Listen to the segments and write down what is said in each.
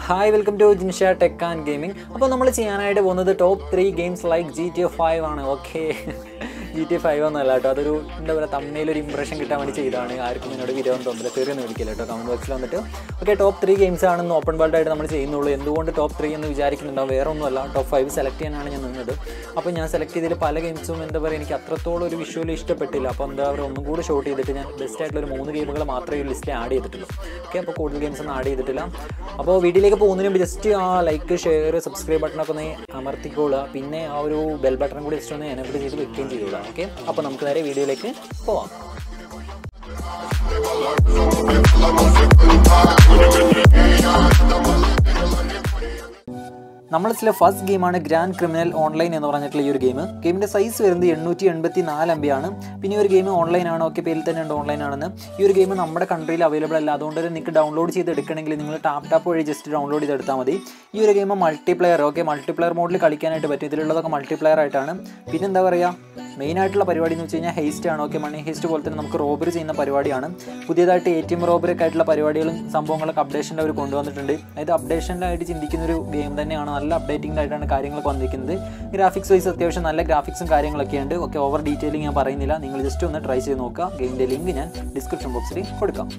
hi welcome to Jinsha tech and gaming അപ്പോൾ നമ്മൾ ചെയ്യാനായിട്ട് പോകുന്നത് top three games like G T A five ആണ് okay G T A five ഒന്നല്ല കേട്ടോ അതൊരു എന്താ പറയുക തമ്മിൽ ഒരു ഇമ്പ്രഷൻ കിട്ടാൻ വേണ്ടി ചെയ്താണ് ആർക്കും എന്നോട് വിരോധം തോന്നില്ല തെറിയൊന്നും വിളിക്കില്ല കേട്ടോ കമൻറ്റ് ബോക്സിൽ വന്നിട്ട് ഓക്കെ ടോപ്പ് ത്രീ ഗെയിംസ് ആണെന്ന് ഓപ്പൺ വേൾഡ് ആയിട്ട് നമ്മൾ ചെയ്യുന്നുള്ളൂ എന്തുകൊണ്ട് ടോപ്പ് ത്രീ എന്ന് വിചാരിക്കുന്നുണ്ടാവും വേറെ ഒന്നുമല്ല ടോപ്പ് ഫൈവ് സെലക്ട് ചെയ്യാനാണ് ഞാൻ നിന്നത് അപ്പോൾ ഞാൻ സെലക്ട് ചെയ്തതിൽ പല ഗെയിംസും എന്താ പറയുക എനിക്ക് അത്രത്തോളം ഒരു വിഷ്വൽ ഇഷ്ടപ്പെട്ടില്ല അപ്പോൾ എന്താ പറയുക ഒന്നും കൂടി ഷോട്ട് ചെയ്തിട്ട് ഞാൻ ബെസ്റ്റ് ആയിട്ടുള്ള ഒരു മൂന്ന് ഗെയിമുകൾ മാത്രമേ ഈ ലിസ്റ്റിൽ ആഡ് ചെയ്തിട്ടുള്ളൂ ഓക്കെ അപ്പോൾ കൂടുതൽ ഗെയിംസ് ഒന്നും ആഡ് ചെയ്തിട്ടില്ല അപ്പോൾ വീഡിയോയിലേക്ക് പോകുന്നതിന് മുമ്പ് ജസ്റ്റ് ആ ലൈക്ക് ഷെയർ സബ്സ്ക്രൈബ് ബട്ടണൊക്കെ ഒന്ന് അമർത്തിക്കോളുക പിന്നെ ആ ഒരു ബെൽ ബട്ടൺ കൂടി ജസ്റ്റ് ഒന്ന് എനബിൾ ചെയ്ത് വെക്കുകയും ചെയ്തോളാം ഓക്കെ അപ്പോൾ നമുക്ക് നേരെ വീഡിയോയിലേക്ക് പോവാം നമ്മൾ ചില ഫസ്റ്റ് ഗെയിമാണ് ഗ്രാൻഡ് ക്രിമിനൽ ഓൺലൈൻ എന്ന് പറഞ്ഞിട്ടുള്ള ഈ ഒരു ഗെയിം ഗെയിമിൻ്റെ സൈസ് വരുന്നത് എണ്ണൂറ്റി എൺപത്തി നാല് എം ബി ആണ് പിന്നെ ഈ ഒരു ഗെയിം ഓൺലൈൻ ആണ് ഓക്കെ പേരിൽ തന്നെ ഉണ്ട് ഓൺലൈൻ ആണെന്ന് ഈ ഒരു ഗെയിം നമ്മുടെ കൺട്രിയിൽ അവൈലബിൾ അല്ല അതുകൊണ്ട് തന്നെ നിങ്ങൾക്ക് ഡൗൺലോഡ് ചെയ്ത് എടുക്കണമെങ്കിൽ നിങ്ങൾ ടാപ്പ് ടാപ്പ് വഴി ജസ്റ്റ് ഡൗൺലോഡ് ചെയ്ത് എടുത്താൽ മതി ഈ ഒരു ഗെയിം മൾട്ടിപ്ലെയർ ഓക്കെ മൾട്ടിപ്ലെയർ മോഡിൽ കളിക്കാനായിട്ട് പറ്റും ഇതിലുള്ളതൊക്കെ മൾട്ടിപ്ലെയർ ആയിട്ടാണ് പിന്നെ എന്താ പറയുക മെയിൻ ആയിട്ടുള്ള പരിപാടി എന്ന് വെച്ച് കഴിഞ്ഞാൽ ഹേസ്റ്റ് ആണ് ഓക്കെ മണി ഹേസ്റ്റ് പോലെ തന്നെ നമുക്ക് റോബറി ചെയ്യുന്ന പരിപാടിയാണ് പുതിയതായിട്ട് എ ടി എം റോബറി ഒക്കെ ആയിട്ടുള്ള പരിപാടികളും സംഭവങ്ങളൊക്കെ അപ്ഡേഷൻ്റെ അവർ കൊണ്ടുവന്നിട്ടുണ്ട് അതായത് അപ്ഡേഷനിലായിട്ട് ചിന്തിക്കുന്ന ഒരു ഗെയിം തന്നെയാണ് നല്ല അപ്ഡേറ്റിംഗ് ആയിട്ടാണ് കാര്യങ്ങളൊക്കെ വന്നിരിക്കുന്നത് ഗ്രാഫിക്സ് വൈസ് അത്യാവശ്യം നല്ല ഗ്രാഫിക്സും കാര്യങ്ങളൊക്കെ ഉണ്ട് ഓക്കെ ഓവർ ഡീറ്റെയിലിംഗ് ഞാൻ പറയുന്നില്ല നിങ്ങൾ ജസ്റ്റ് ഒന്ന് ട്രൈ ചെയ്ത് നോക്കുക ഗെയിമിൻ്റെ ലിങ്ക് ഞാൻ ഡിസ്ക്രിപ്ഷൻ ബോക്സിൽ കൊടുക്കാം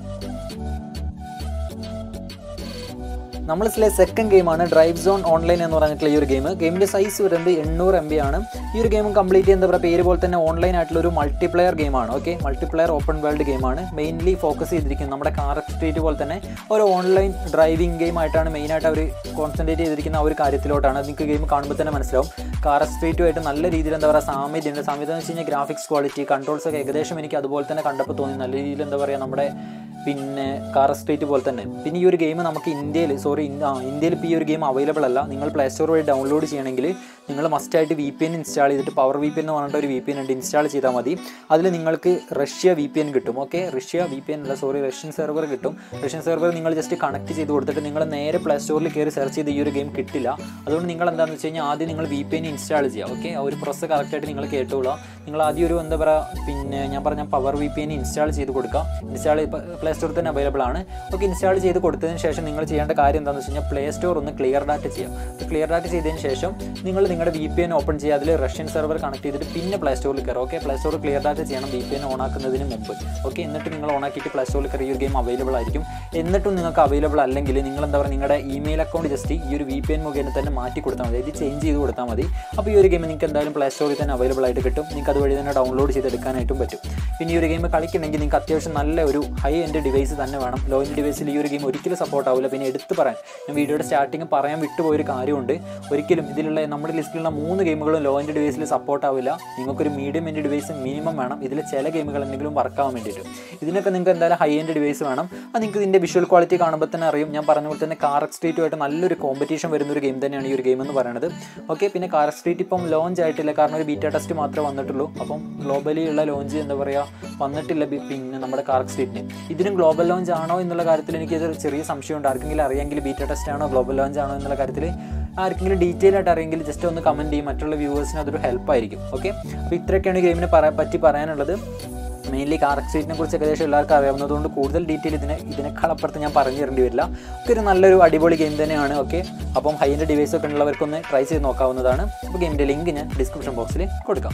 നമ്മൾ ചില സെക്കൻഡ് ഗെയിമാണ് ഡ്രൈവ് സോൺ ഓൺലൈൻ എന്ന് പറഞ്ഞിട്ടുള്ള ഈ ഒരു ഗെയിം ഗെയിമിൻ്റെ സൈസ് വരുന്നത് എണ്ണൂറ് എം ബി ആണ് ഈ ഒരു ഗെയിം കംപ്ലീറ്റ് എന്താ പറയുക പേര് പോലെ തന്നെ ഓൺലൈൻ ആയിട്ടുള്ള ഒരു മൾട്ടിപ്ലെയർ ഗെയിമാണ് ഓക്കെ മൾട്ടിപ്ലെയർ ഓപ്പൺ വേൾഡ് ഗെയിമാണ് മെയിൻലി ഫോക്കസ് ചെയ്തിരിക്കുന്നത് നമ്മുടെ കാർ സ്ട്രീറ്റ് പോലെ തന്നെ ഒരു ഓൺലൈൻ ഡ്രൈവിംഗ് ഗെയിം ആയിട്ടാണ് മെയിനായിട്ട് അവർ കോൺസെൻട്രേറ്റ് ചെയ്തിരിക്കുന്ന ആ ഒരു കാര്യത്തിലോട്ടാണ് നിങ്ങൾക്ക് ഗെയിം കാണുമ്പോൾ തന്നെ മനസ്സിലാവും കാർ സ്ട്രീറ്റുമായിട്ട് നല്ല രീതിയിൽ എന്താ പറയുക സാമ്യതയുണ്ട് സാമ്യത എന്ന് വെച്ച് കഴിഞ്ഞാൽ ഗ്രാഫിക്സ് ക്വാളിറ്റി കൺട്രോൾസ് ഒക്കെ ഏകദേശം എനിക്ക് അതുപോലെ തന്നെ കണ്ടപ്പോൾ തോന്നി നല്ല രീതിയിൽ എന്താ പറയുക നമ്മുടെ പിന്നെ കാർ സ്ട്രീറ്റ് പോലെ തന്നെ പിന്നെ ഈ ഒരു ഗെയിം നമുക്ക് ഇന്ത്യയിൽ സോറി ഇന്ത്യയിൽ ഇപ്പോൾ ഈ ഒരു ഗെയിം അവൈലബിൾ അല്ല നിങ്ങൾ പ്ലേ സ്റ്റോർ വഴി ഡൗൺലോഡ് ചെയ്യണമെങ്കിൽ നിങ്ങൾ മസ്റ്റായിട്ട് വി പി എൻ ഇൻസ്റ്റാൾ ചെയ്തിട്ട് പവർ വി പി എൻ എന്ന് പറഞ്ഞിട്ട് ഒരു വി പി എൻ ഉണ്ട് ഇൻസ്റ്റാൾ ചെയ്താൽ മതി അതിൽ നിങ്ങൾക്ക് റഷ്യ വി പി എൻ കിട്ടും okay Russia V P N അല്ല സോറി റഷ്യൻ സെർവർ കിട്ടും റഷ്യൻ സെർവർ നിങ്ങൾ ജസ്റ്റ് കണക്ട് ചെയ്ത് കൊടുത്തിട്ട് നിങ്ങൾ നേരെ പ്ലേ സ്റ്റോറിൽ കയറി സെർച്ച് ചെയ്ത് ഈ ഒരു ഗെയിം കിട്ടില്ല അതുകൊണ്ട് നിങ്ങൾ എന്താണെന്ന് വെച്ച് കഴിഞ്ഞാൽ ആദ്യം നിങ്ങൾ വി പി എൻ ഇൻസ്റ്റാൾ ചെയ്യുക ഓക്കെ ആ ഒരു പ്രോസസ്സ് കറക്റ്റായിട്ട് നിങ്ങൾ കേട്ടോളൂ നിങ്ങൾ ആദ്യം ഒരു എന്താ പറയുക പിന്നെ ഞാൻ പറഞ്ഞ power V P N install ചെയ്ത് കൊടുക്കുക ഇൻസ്റ്റാൾ പ്ലേ സ്റ്റോറിൽ തന്നെ അവൈലബിൾ ആണ് ഓക്കെ ഇൻസ്റ്റാൾ ചെയ്ത് കൊടുത്തതിന് ശേഷം നിങ്ങൾ ചെയ്യേണ്ട കാര്യം എന്താണെന്ന് വെച്ച് കഴിഞ്ഞാൽ പ്ലേ സ്റ്റോർ ഒന്ന് ക്ലിയർ ഡാറ്റ ചെയ്യുക ക്ലിയർ ഡാറ്റ ചെയ്തതിന് ശേഷം നിങ്ങൾ നിങ്ങളുടെ വി പി എൻ ഓപ്പൺ ചെയ്യുക അതിൽ റഷ്യൻ സെർവർ കണക്ട് ചെയ്തിട്ട് പിന്നെ പ്ലേ സ്റ്റോറിൽ കയറും okay play store clear data ചെയ്യണം വി പി എൻ ഓൺ ആക്കുന്നതിന് മുമ്പ് ഓക്കെ എന്നിട്ട് നിങ്ങൾ ഓൺ ആക്കിയിട്ട് പ്ലേ സ്റ്റോറിൽ കയറി ഈ ഒരു ഗെയിം അവൈലബിൾ ആയിരിക്കും എന്നിട്ടും നിങ്ങൾക്ക് അവൈലബിൾ അല്ലെങ്കിൽ നിങ്ങൾ എന്താ പറയുക നിങ്ങളുടെ ഇമെയിൽ അക്കൗണ്ട് ജസ്റ്റ് ഈ ഒരു വി പി എൻ മുഖേന തന്നെ മാറ്റി കൊടുത്താൽ മതി അതായത് ചേഞ്ച് ചെയ്ത് കൊടുത്താൽ മതി അപ്പോൾ ഈ ഒരു ഗെയിം നിങ്ങൾക്ക് എന്തായാലും പ്ലേ സ്റ്റോറിൽ തന്നെ അവൈലബിൾ ആയിട്ട് കിട്ടും നിങ്ങൾക്ക് അതുവഴി തന്നെ ഡൗൺലോഡ് ചെയ്തെടുക്കാനായിട്ടും പറ്റും പിന്നെ ഈ ഒരു ഗെയിം കളിക്കണമെങ്കിൽ നിങ്ങൾക്ക് അത്യാവശ്യം നല്ല ഒരു ഹൈ എൻഡ് ഡിവൈസ് തന്നെ വേണം ലോ എൻഡ് ഡിവൈസിൽ ഈ ഒരു ഗെയിം ഒരിക്കലും സപ്പോർട്ട് ആവില്ല പിന്നെ എടുത്ത് പറയാൻ ഞാൻ വീഡിയോയുടെ സ്റ്റാർട്ടിങ് പറയാൻ വിട്ടുപോയൊരു കാര്യമുണ്ട് ഒരിക്കലും ഇതിലുള്ള നമ്മുടെ ലിസ്റ്റിലുള്ള മൂന്ന് ഗെയിമുകളും ലോ എൻഡ് ഡിവൈസിൽ സപ്പോർട്ട് ആവില്ല നിങ്ങൾക്കൊരു മീഡിയം എൻഡ് ഡിവൈസ് മിനിമം വേണം ഇതിൽ ചില ഗെയിമുകൾ എന്തെങ്കിലും വർക്ക് ആവാൻ വേണ്ടിയിട്ട് ഇതിനൊക്കെ നിങ്ങൾക്ക് എന്തായാലും ഹൈ എൻഡ് ഡിവൈസ് വേണം അത് നിങ്ങൾക്ക് ഇതിൻ്റെ വിഷ്വൽ ക്വാളിറ്റി കാണുമ്പോൾ തന്നെ അറിയും ഞാൻ പറഞ്ഞ പോലെ തന്നെ കാർ സ്ട്രീറ്റുമായിട്ട് നല്ലൊരു കോമ്പറ്റീഷൻ വരുന്ന ഒരു ഗെയിം തന്നെയാണ് ഈ ഒരു ഗെയിം എന്ന് പറയുന്നത് ഓക്കെ പിന്നെ കാർ സ്ട്രീറ്റ് ഇപ്പം ലോഞ്ച് ആയിട്ടില്ല കാരണം ഒരു ബീറ്റ ടെസ്റ്റ് മാത്രമേ വന്നിട്ടുള്ളൂ അപ്പം ഗ്ലോബലി ഉള്ള ലോഞ്ച് എന്താ പറയുക വന്നിട്ടില്ല ബി- പിന്നെ നമ്മുടെ കാർ സ്ട്രീറ്റിന് ഇതിനും ഗ്ലോബൽ ലോഞ്ച് ആണോ എന്നുള്ള കാര്യത്തിൽ എനിക്ക് ചെറിയ സംശയമുണ്ട് ആർക്കെങ്കിലും അറിയാമെങ്കിൽ ബീറ്റ ടെസ്റ്റ് ആണോ ഗ്ലോബൽ ലോഞ്ച് ആണോ എന്നുള്ള കാര്യത്തിൽ ആർക്കെങ്കിലും ഡീറ്റെയിൽ ആയിട്ട് അറിയെങ്കിൽ ജസ്റ്റ് ഒന്ന് കമൻറ്റ് ചെയ്യും മറ്റുള്ള വ്യൂവേഴ്സിന് അതൊരു ഹെൽപ്പ് ആയിരിക്കും ഓക്കെ അപ്പോൾ ഇത്രയൊക്കെയാണ് ഈ ഗെയിമിനെ പറയാൻ പറ്റി പറയാനുള്ളത് മെയിൻലി കാർ സ്ട്രീറ്റിനെ കുറിച്ച് ഏകദേശം എല്ലാവർക്കും അറിയാവുന്നതുകൊണ്ട് കൂടുതൽ ഡീറ്റെയിൽ ഇതിനെ ഇതിനേക്കാൾ അപ്പുറത്ത് ഞാൻ പറഞ്ഞു തരേണ്ടി വരില്ല ഒക്കെ ഒരു നല്ലൊരു അടിപൊളി ഗെയിം തന്നെയാണ് ഓക്കെ അപ്പം ഹൈ എൻഡ് ഡിവൈസ് ഒക്കെ ഉള്ളവർക്കൊന്ന് ട്രൈ ചെയ്ത് നോക്കാവുന്നതാണ് അപ്പോൾ ഗെയിമിൻ്റെ ലിങ്ക് ഞാൻ ഡിസ്ക്രിപ്ഷൻ ബോക്സിൽ കൊടുക്കാം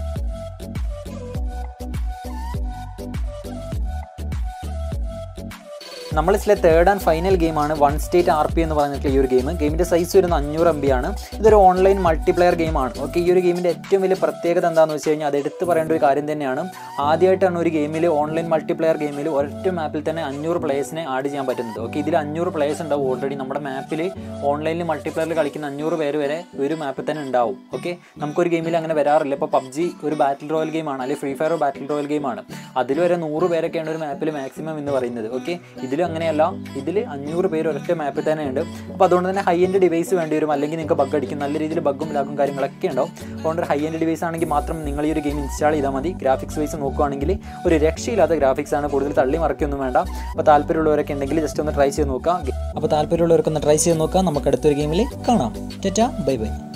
നമ്മൾ ചില തേർഡ് ആൻഡ് ഫൈനൽ ഗെയിമാണ് വൺ സ്റ്റേറ്റ് ആർ പി എന്ന് പറഞ്ഞിട്ടുള്ള ഈ ഒരു ഗെയിം ഗെയിമിൻ്റെ സൈസ് വരുന്നത് അഞ്ഞൂറ് എം ബി ആണ് ഇതൊരു ഓൺലൈൻ മൾട്ടിപ്ലെയർ ഗെയിമാണ് ഓക്കെ ഈ ഒരു ഗെയിമിൻ്റെ ഏറ്റവും വലിയ പ്രത്യേകത എന്താണെന്ന് വെച്ച് കഴിഞ്ഞാൽ അത് എടുത്ത് പറയേണ്ട ഒരു കാര്യം തന്നെയാണ് ആദ്യമായിട്ടാണ് ഒരു ഗെയിമിൽ ഓൺലൈൻ മൾട്ടിപ്ലെയർ ഗെയിമിൽ ഒരൊറ്റ മാപ്പിൽ തന്നെ അഞ്ഞൂറ് പ്ലേയേഴ്സിനെ ആഡ് ചെയ്യാൻ പറ്റുന്നത് ഓക്കെ ഇതിൽ അഞ്ഞൂറ് പ്ലേയേഴ്സ് ഉണ്ടാവും ഓൾറെഡി നമ്മുടെ മാപ്പിൽ ഓൺലൈനിൽ മൾട്ടിപ്ലെയറിൽ കളിക്കുന്ന അഞ്ഞൂറ് പേര് വരെ ഒരു മാപ്പിൽ തന്നെ ഉണ്ടാവും ഓക്കെ നമുക്കൊരു ഗെയിമിൽ അങ്ങനെ വരാറില്ല ഇപ്പോൾ പബ്ജി ഒരു ബാറ്റിൽ റോയൽ ഗെയിമാണ് അല്ലെങ്കിൽ ഫ്രീ ഫയർ ബാറ്റിൽ റോയൽ ഗെയിമാണ് അതിൽ വരെ നൂറ് പേരൊക്കെയാണ് ഒരു മാപ്പിൽ മാക്സിമം എന്ന് പറയുന്നത് ഓക്കെ ഇതിൽ അങ്ങനെയല്ല ഇതിൽ അഞ്ഞൂറ് പേര് ഒരൊറ്റ മാപ്പിൽ തന്നെ ഉണ്ട് അപ്പോൾ അതുകൊണ്ട് തന്നെ ഹൈ എൻഡ് ഡിവൈസ് വേണ്ടി വരും അല്ലെങ്കിൽ നിങ്ങൾക്ക് ബഗ് അടിക്കും നല്ല രീതിയിൽ ബഗ്ഗും ലാഗും കാര്യങ്ങളൊക്കെ ഉണ്ടാവും അതുകൊണ്ട് ഹൈ എൻഡ് ഡിവൈസ് ആണെങ്കിൽ മാത്രം നിങ്ങൾ ഈ ഒരു ഗെയിം ഇൻസ്റ്റാൾ ചെയ്താൽ മതി ഗ്രാഫിക്സ് വൈസ് നോക്കുകയാണെങ്കിൽ ഒരു രക്ഷയില്ലാത്ത ഗ്രാഫിക്സ് ആണ് കൂടുതൽ തള്ളി മറക്കൊന്നും വേണ്ട അപ്പോൾ താല്പര്യമുള്ളവരൊക്കെ ഉണ്ടെങ്കിൽ ജസ്റ്റ് ഒന്ന് ട്രൈ ചെയ്ത് നോക്കാം അപ്പോൾ താല്പര്യമുള്ളവർക്കൊന്ന് ട്രൈ ചെയ്ത് നോക്കാം നമുക്ക് അടുത്തൊരു ഗെയിമിൽ കാണാം ടാറ്റാ ബൈ ബൈ